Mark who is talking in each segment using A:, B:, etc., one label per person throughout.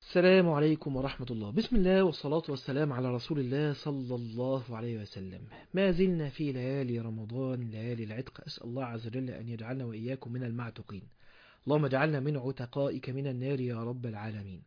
A: السلام عليكم ورحمة الله بسم الله والصلاة والسلام على رسول الله صلى الله عليه وسلم ما زلنا في ليالي رمضان ليالي العتق أسأل الله عز وجل أن يجعلنا وإياكم من المعتقين اللهم اجعلنا من عتقائك من النار يا رب العالمين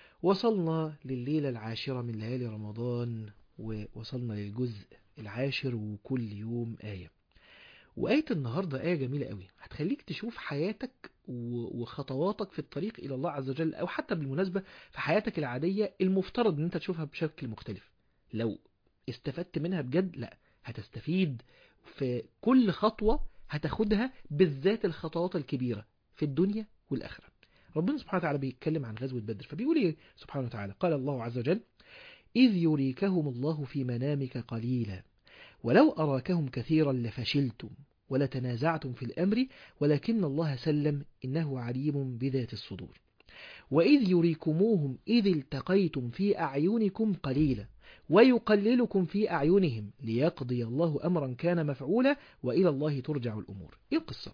A: وصلنا لليلة العاشرة من ليالي رمضان ووصلنا للجزء العاشر وكل يوم آية وآية النهاردة آية جميلة قوي هتخليك تشوف حياتك وخطواتك في الطريق إلى الله عز وجل أو حتى بالمناسبة في حياتك العادية المفترض أن أنت تشوفها بشكل مختلف لو استفدت منها بجد لا هتستفيد في كل خطوة هتاخدها بالذات الخطوات الكبيرة في الدنيا والآخرة ربنا سبحانه وتعالى بيتكلم عن غزوة بدر فبيقول إيه سبحانه وتعالى قال الله عز وجل إذ يريكهم الله في منامك قليلا ولو أراكهم كثيرا لفشلتم ولتنازعتم في الأمر ولكن الله سلم إنه عليم بذات الصدور وإذ يريكموهم إذ التقيتم في أعينكم قليلا ويقللكم في أعينهم ليقضي الله أمرا كان مفعولا وإلى الله ترجع الأمور إيه القصة؟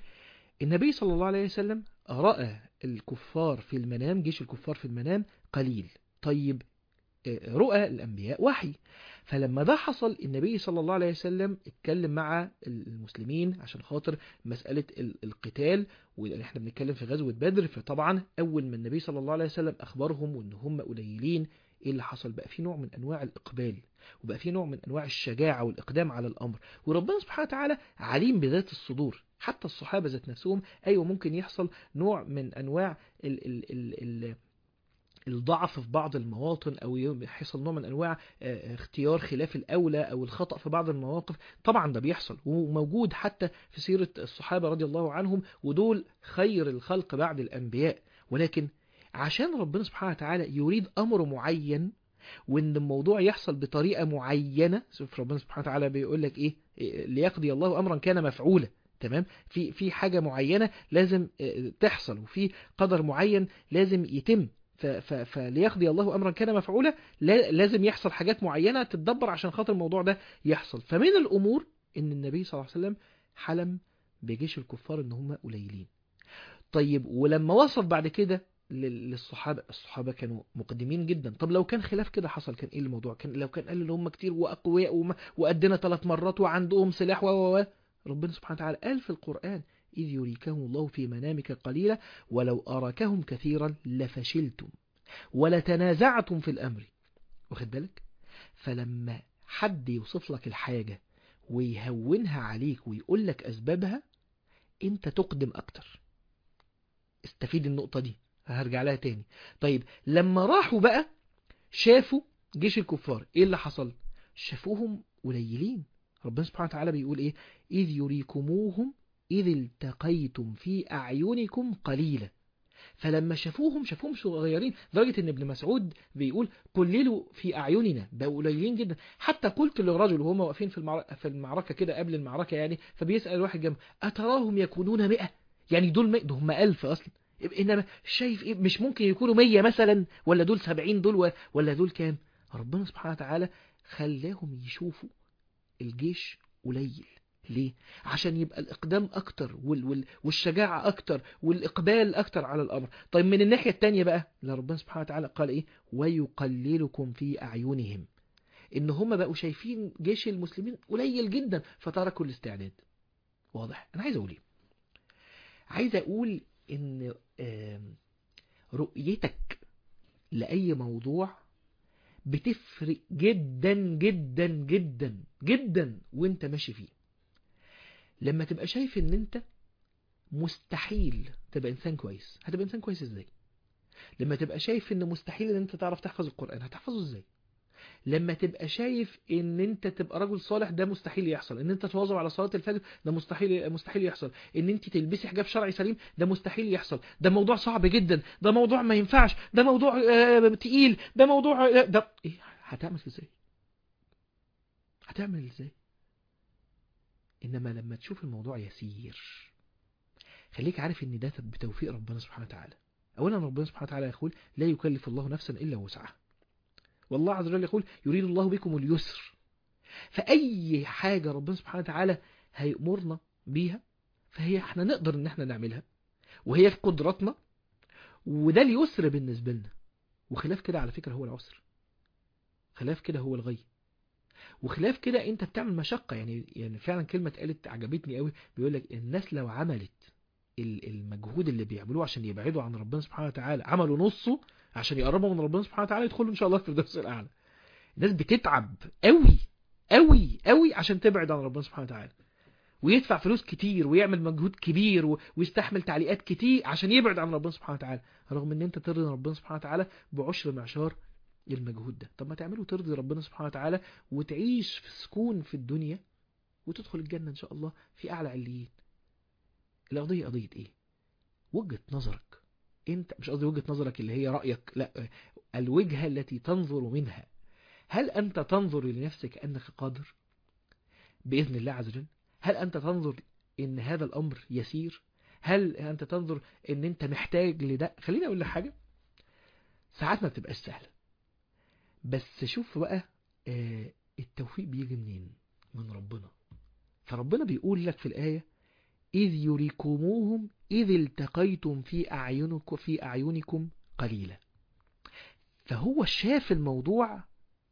A: النبي صلى الله عليه وسلم رأى الكفار في المنام جيش الكفار في المنام قليل طيب رؤى الأنبياء وحي فلما ده حصل النبي صلى الله عليه وسلم اتكلم مع المسلمين عشان خاطر مسألة القتال واحنا بنتكلم في غزوة بدر فطبعا أول ما النبي صلى الله عليه وسلم أخبرهم وإن هم قليلين ايه اللي حصل بقى في نوع من انواع الاقبال وبقى في نوع من انواع الشجاعة والاقدام على الامر وربنا سبحانه وتعالى عليم بذات الصدور حتى الصحابة ذات نفسهم ايوه ممكن يحصل نوع من انواع ال ال ال ال الضعف في بعض المواطن او يحصل نوع من انواع اختيار خلاف الاولى او الخطأ في بعض المواقف طبعا ده بيحصل وموجود حتى في سيرة الصحابة رضي الله عنهم ودول خير الخلق بعد الانبياء ولكن عشان ربنا سبحانه وتعالى يريد امر معين وان الموضوع يحصل بطريقة معينة شوف ربنا سبحانه وتعالى بيقول لك ايه ليقضي الله امرا كان مفعولا تمام في في حاجة معينة لازم تحصل وفي قدر معين لازم يتم فليقضي الله أمرا كان مفعولا لازم يحصل حاجات معينة تتدبر عشان خاطر الموضوع ده يحصل فمن الأمور إن النبي صلى الله عليه وسلم حلم بجيش الكفار إن هم قليلين طيب ولما وصل بعد كده للصحابة الصحابة كانوا مقدمين جدا طب لو كان خلاف كده حصل كان ايه الموضوع كان لو كان قال ان هم كتير واقوياء وقدنا ثلاث مرات وعندهم سلاح و و ربنا سبحانه وتعالى قال في القرآن إذ يريكهم الله في منامك قليلا ولو أراكهم كثيرا لفشلتم ولتنازعتم في الأمر واخد بالك فلما حد يوصف لك الحاجة ويهونها عليك ويقول لك أسبابها أنت تقدم أكتر استفيد النقطة دي هرجع لها تاني طيب لما راحوا بقى شافوا جيش الكفار ايه اللي حصل شافوهم قليلين ربنا سبحانه وتعالى بيقول ايه إذ يريكموهم إذ التقيتم في أعينكم قليلا فلما شافوهم شافوهم صغيرين لدرجة ان ابن مسعود بيقول قللوا في أعيننا بقوا قليلين جدا حتى قلت للرجل وهم واقفين في في المعركة كده قبل المعركة يعني فبيسأل الواحد جنبه أتراهم يكونون مئة يعني دول مئة ده هم ألف أصلا إنما شايف إيه مش ممكن يكونوا مية مثلا ولا دول سبعين دول ولا دول كام ربنا سبحانه وتعالى خلاهم يشوفوا الجيش قليل ليه؟ عشان يبقى الإقدام أكتر وال وال والشجاعة أكتر والإقبال أكتر على الأمر طيب من الناحية التانية بقى ربنا سبحانه وتعالى قال إيه ويقللكم في أعينهم إن هم بقوا شايفين جيش المسلمين قليل جدا فتركوا الاستعداد واضح أنا عايز أقول إيه عايز أقول إن رؤيتك لأي موضوع بتفرق جدا جدا جدا جدا وانت ماشي فيه لما تبقى شايف ان انت مستحيل تبقى انسان كويس هتبقى انسان كويس ازاي لما تبقى شايف ان مستحيل ان انت تعرف تحفظ القرآن هتحفظه ازاي لما تبقى شايف ان انت تبقى رجل صالح ده مستحيل يحصل ان انت تواظب على صلاة الفجر ده مستحيل مستحيل يحصل ان انت تلبسي حجاب شرعي سليم ده مستحيل يحصل ده موضوع صعب جدا ده موضوع ما ينفعش ده موضوع آه تقيل ده موضوع آه ده ايه هتعمل ازاي هتعمل ازاي انما لما تشوف الموضوع يسير خليك عارف ان ده بتوفيق ربنا سبحانه وتعالى اولا ربنا سبحانه وتعالى يقول لا يكلف الله نفسا الا وسعها والله عز وجل يقول يريد الله بكم اليسر فأي حاجة ربنا سبحانه وتعالى هيأمرنا بيها فهي احنا نقدر ان احنا نعملها وهي في قدراتنا وده اليسر بالنسبة لنا وخلاف كده على فكرة هو العسر خلاف كده هو الغي وخلاف كده انت بتعمل مشقة يعني يعني فعلا كلمة اتقالت عجبتني قوي بيقول لك الناس لو عملت ال- المجهود اللي بيعملوه عشان يبعدوا عن ربنا سبحانه وتعالى عملوا نصه عشان يقربوا من ربنا سبحانه وتعالى يدخلوا ان شاء الله في الدرس الاعلى الناس بتتعب قوي قوي قوي عشان تبعد عن ربنا سبحانه وتعالى ويدفع فلوس كتير ويعمل مجهود كبير و- ويستحمل تعليقات كتير عشان يبعد عن ربنا سبحانه وتعالى رغم ان انت ترضي ربنا سبحانه وتعالى بعشر معشار المجهود ده طب ما تعمله ترضي ربنا سبحانه وتعالى وتعيش في سكون في الدنيا وتدخل الجنة ان شاء الله في اعلى عليين القضية قضية ايه وجهة نظرك انت مش قصدي وجهة نظرك اللي هي رأيك لا الوجهة التي تنظر منها هل انت تنظر لنفسك انك قادر بإذن الله عز وجل هل أنت تنظر إن هذا الأمر يسير هل أنت تنظر إن أنت محتاج لده خليني أقول لك حاجة ساعات ما بتبقاش سهلة بس شوف بقى آه، التوفيق بيجي منين من ربنا فربنا بيقول لك في الآية إذ يريكموهم إذ التقيتم في أعينكم في أعينكم قليلا فهو شاف الموضوع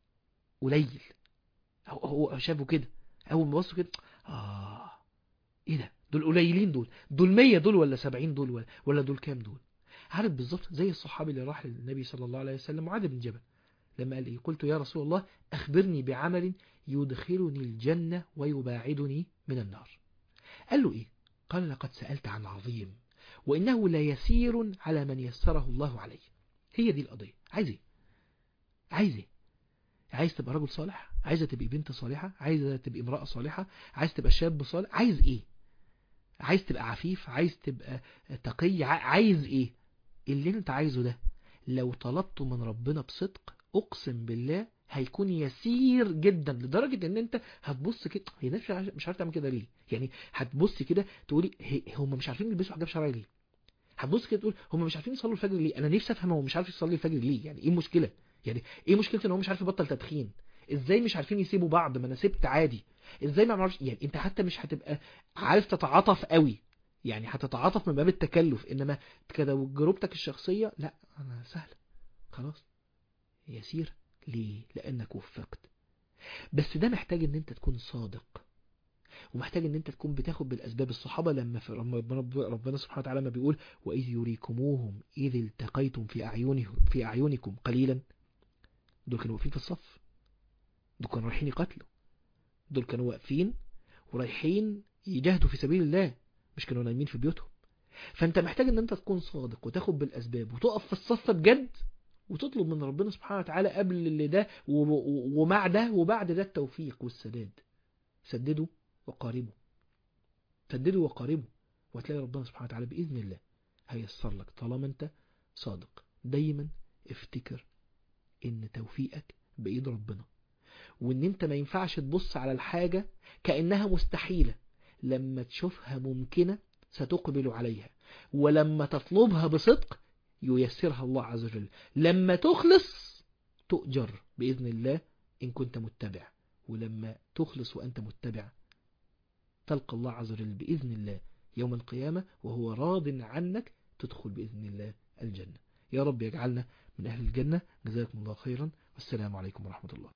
A: قليل هو هو شافه كده اول ما بصوا كده اه ايه ده دول قليلين دول دول 100 دول ولا 70 دول ولا ولا دول كام دول عارف بالظبط زي الصحابي اللي راح للنبي صلى الله عليه وسلم معاذ بن جبل لما قال ايه قلت يا رسول الله اخبرني بعمل يدخلني الجنة ويباعدني من النار قال له ايه قال لقد سألت عن عظيم وإنه لا يسير على من يسره الله عليه هي دي القضية عايز ايه عايز ايه عايز تبقى رجل صالح عايزة تبقى بنت صالحة عايزة تبقى امرأة صالحة عايز تبقى شاب صالح عايز ايه عايز تبقى عفيف عايز تبقى تقي ع- عايز ايه اللي انت عايزه ده لو طلبته من ربنا بصدق اقسم بالله هيكون يسير جدا لدرجة ان انت هتبص كده هي الناس مش عارف- مش عارف تعمل كده ليه يعني هتبص كده تقولي هي- هم مش عارفين يلبسوا حجاب شرعي ليه هتبص كده تقول هم مش عارفين يصلوا الفجر ليه انا نفسي افهم هو مش عارف يصلي الفجر ليه يعني ايه المشكله يعني ايه مشكله ان هو مش عارف يبطل تدخين ازاي مش عارفين يسيبوا بعض ما انا سبت عادي ازاي ما نعرفش يعني انت حتى مش هتبقى عارف تتعاطف قوي يعني هتتعاطف من باب التكلف انما تجربتك الشخصيه لا انا سهله خلاص يسير ليه لانك وفقت بس ده محتاج ان انت تكون صادق ومحتاج ان انت تكون بتاخد بالاسباب الصحابه لما في لما رب- ربنا سبحانه وتعالى لما بيقول واذ يريكموهم اذ التقيتم في اعينهم في اعينكم قليلا دول كانوا واقفين في الصف دول كانوا رايحين يقاتلوا دول كانوا واقفين ورايحين يجاهدوا في سبيل الله مش كانوا نايمين في بيوتهم فانت محتاج ان انت تكون صادق وتاخد بالاسباب وتقف في الصف بجد وتطلب من ربنا سبحانه وتعالى قبل اللي ده و- و- ومع ده وبعد ده التوفيق والسداد سددوا وقاربوا سددوا وقاربوا وهتلاقي ربنا سبحانه وتعالى بإذن الله هيسر لك طالما انت صادق دايما افتكر ان توفيقك بإيد ربنا وان انت ما ينفعش تبص على الحاجة كأنها مستحيلة لما تشوفها ممكنة ستقبل عليها ولما تطلبها بصدق ييسرها الله عز وجل لما تخلص تؤجر بإذن الله إن كنت متبع ولما تخلص وأنت متبع تلقى الله عز وجل بإذن الله يوم القيامة وهو راض عنك تدخل بإذن الله الجنة يا رب يجعلنا من أهل الجنة جزاكم الله خيرا والسلام عليكم ورحمة الله